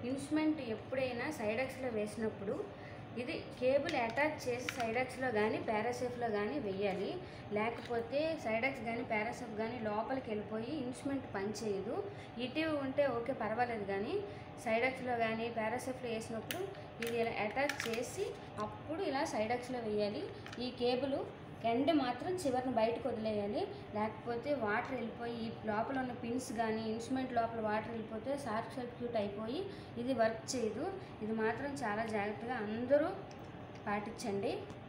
instrument ఎప్పుడైనా సైడెక్స్లో వేసినప్పుడు ఇది కేబుల్ అటాచ్ చేసి సైడెక్స్లో కానీ పారాసేఫ్లో కానీ వెయ్యాలి లేకపోతే సైడెక్స్ కానీ పారాసేఫ్ కానీ లోపలికి వెళ్ళిపోయి ఇన్స్ట్రుమెంట్ పనిచేయదు ఇటు ఉంటే ఓకే పర్వాలేదు కానీ సైడెక్స్లో కానీ పారాసేఫ్లో వేసినప్పుడు ఇది ఇలా అటాచ్ చేసి అప్పుడు ఇలా సైడెక్స్లో వేయాలి ఈ కేబుల్ ఎండ్ మాత్రం చివరిని బయటకు వదిలేయాలి లేకపోతే వాటర్ వెళ్ళిపోయి ఈ లోపల ఉన్న పిన్స్ కానీ ఇన్స్ట్రుమెంట్ లోపల వాటర్ వెళ్ళిపోతే షార్ట్ సర్క్యూట్ అయిపోయి ఇది వర్క్ చేయదు ఇది మాత్రం చాలా జాగ్రత్తగా అందరూ పాటించండి